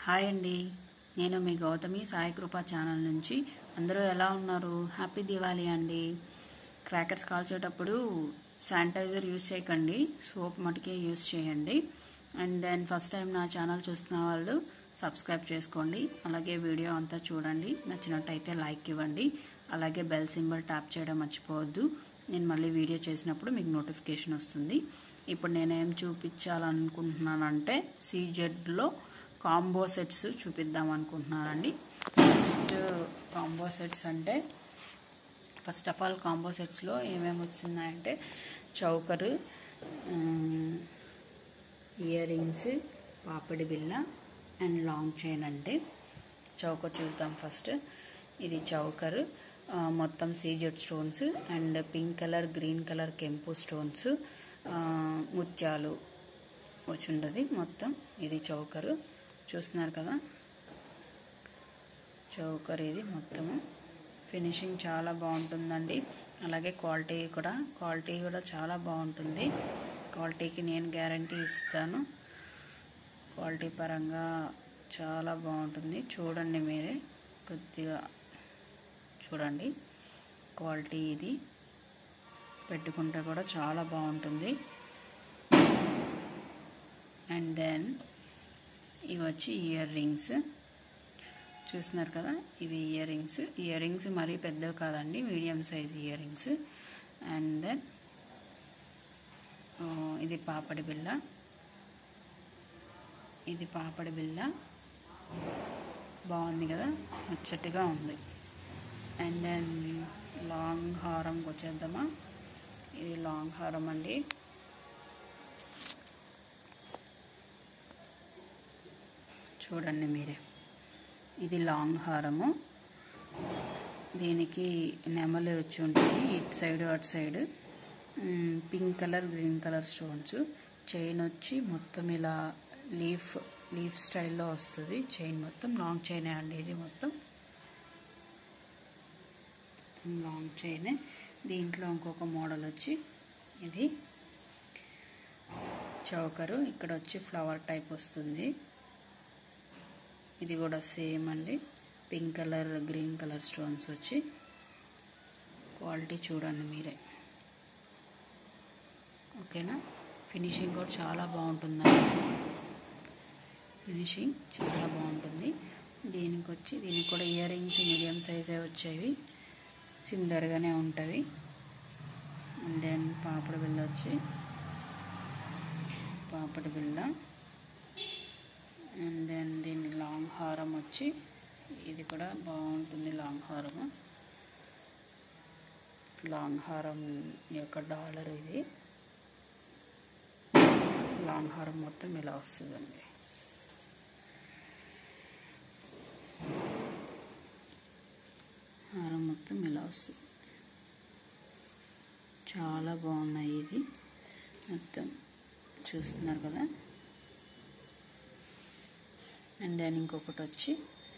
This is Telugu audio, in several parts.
హాయ్ అండి నేను మీ గౌతమి సాయి కృప ఛానల్ నుంచి అందరూ ఎలా ఉన్నారు హ్యాపీ దివాళీ అండి క్రాకర్స్ కాల్చేటప్పుడు శానిటైజర్ యూస్ చేయకండి సోప్ మటుకే యూస్ చేయండి అండ్ దెన్ ఫస్ట్ టైం నా ఛానల్ చూస్తున్న వాళ్ళు సబ్స్క్రైబ్ చేసుకోండి అలాగే వీడియో అంతా చూడండి నచ్చినట్టయితే లైక్ ఇవ్వండి అలాగే బెల్ సింబల్ ట్యాప్ చేయడం మర్చిపోవద్దు నేను మళ్ళీ వీడియో చేసినప్పుడు మీకు నోటిఫికేషన్ వస్తుంది ఇప్పుడు నేనేం చూపించాలనుకుంటున్నానంటే సీజెడ్లో కాంబో సెట్స్ చూపిద్దాం అనుకుంటున్నానండి ఫస్ట్ కాంబో సెట్స్ అంటే ఫస్ట్ ఆఫ్ ఆల్ కాంబో సెట్స్లో ఏమేమి వచ్చినాయంటే చౌకరు ఇయర్ రింగ్స్ పాపిడి బిల్ల అండ్ లాంగ్ చైన్ అండి చౌకర్ చూద్దాం ఫస్ట్ ఇది చౌకర్ మొత్తం CZ stones and pink colour green colour కెంపు స్టోన్స్ ముత్యాలు వచ్చుండదు మొత్తం ఇది చౌకరు చూస్తున్నారు కదా చౌకర్ ఇది మొత్తము ఫినిషింగ్ చాలా బాగుంటుందండి అలాగే క్వాలిటీ కూడా క్వాలిటీ కూడా చాలా బాగుంటుంది క్వాలిటీకి నేను గ్యారంటీ ఇస్తాను క్వాలిటీ పరంగా చాలా బాగుంటుంది చూడండి మీరే కొద్దిగా చూడండి క్వాలిటీ ఇది పెట్టుకుంటే కూడా చాలా బాగుంటుంది అండ్ దెన్ ఇవి వచ్చి ఇయర్ రింగ్స్ చూస్తున్నారు కదా ఇవి ఇయర్ రింగ్స్ ఇయర్ రింగ్స్ మరీ పెద్దవి కాదండి medium size earrings and then ఇది పాపడి బిల్ల ఇది పాపడి బిల్ల బాగుంది కదా ముచ్చటిగా ఉంది అండ్ దెన్ లాంగ్ హారంకి వచ్చేద్దామా ఇది లాంగ్ హారం అండి చూడండి మీరే ఇది లాంగ్ హారము దీనికి నెమలి వచ్చి ఉంటుంది ఇటు సైడ్ అటు side pink colour green colour stones chain వచ్చి మొత్తం ఇలా లీఫ్ లీఫ్ స్టైల్లో వస్తుంది చైన్ మొత్తం లాంగ్ చైనే అండి ఇది మొత్తం లాంగ్ చైన్ దీంట్లో ఇంకొక మోడల్ వచ్చి ఇది చౌకరు ఇక్కడ వచ్చి ఫ్లవర్ టైప్ వస్తుంది ఇది కూడా సేమ్ అండి pink colour green colour stones వచ్చి క్వాలిటీ చూడండి మీరే ఓకేనా ఫినిషింగ్ కూడా చాలా బాగుంటుందండి ఫినిషింగ్ చాలా బాగుంటుంది దీనికి వచ్చి దీనికి కూడా ఇయర్ రింగ్స్ మీడియం సైజే వచ్చేవి సిమిలర్గానే ఉంటుంది అండ్ దెన్ పాపడి బిల్ల వచ్చి పాపడి బిల్ల అండ్ దెన్ దీని లాంగ్ హారం వచ్చి ఇది కూడా బాగుంటుంది లాంగ్ హారము లాంగ్ హారం యొక్క డాలర్ ఇది లాంగ్ హారం మొత్తం ఇలా వస్తుందండి హారం మొత్తం ఇలా వస్తుంది చాలా బాగున్నాయి ఇది మొత్తం చూస్తున్నారు కదా అండ్ దెన్ ఇంకొకటి వచ్చి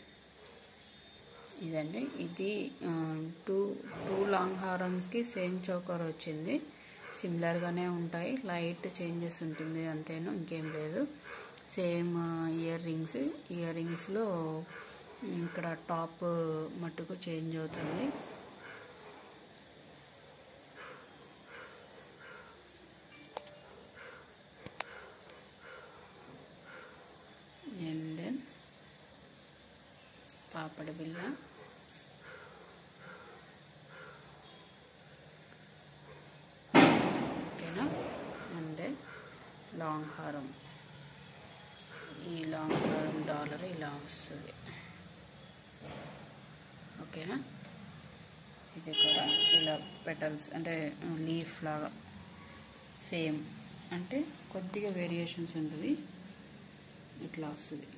ఇదండి ఇది టూ టూ లాంగ్ హారమ్స్కి సేమ్ చౌకర్ వచ్చింది సిమిలర్గానే ఉంటాయి లైట్ చేంజెస్ ఉంటుంది అంతేను ఇంకేం లేదు సేమ్ ఇయర్ రింగ్స్ ఇయర్ రింగ్స్లో ఇక్కడ టాప్ మట్టుకు చేంజ్ అవుతుంది అండ్ దెన్ పాపడి బిల్ల ఓకేనా అండ్ దెన్ లాంగ్ హారం ఈ లాంగ్ హారం డాలర్ ఇలా వస్తుంది ఓకేనా ఇది కూడా ఇలా పెటల్స్ అంటే లీఫ్ లాగా సేమ్ అంటే కొద్దిగా వేరియేషన్స్ ఉంటుంది ఇట్లా వస్తుంది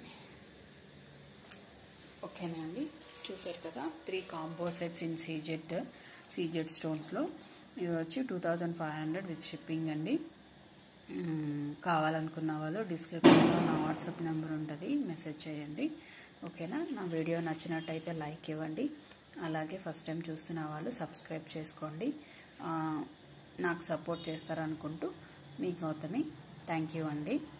ఓకేనా అండి చూసారు కదా three combo sets in CZ CZ స్టోన్స్లో ఇవి వచ్చి two thousand five hundred with shipping అండి కావాలనుకున్న వాళ్ళు డిస్క్రిప్షన్లో నా వాట్సాప్ నెంబర్ ఉంటుంది మెసేజ్ చేయండి ఓకేనా నా వీడియో నచ్చినట్టయితే లైక్ ఇవ్వండి అలాగే ఫస్ట్ టైం చూస్తున్న వాళ్ళు సబ్స్క్రైబ్ చేసుకోండి నాకు సపోర్ట్ చేస్తారనుకుంటూ మీ గౌతమి థ్యాంక్ యూ అండి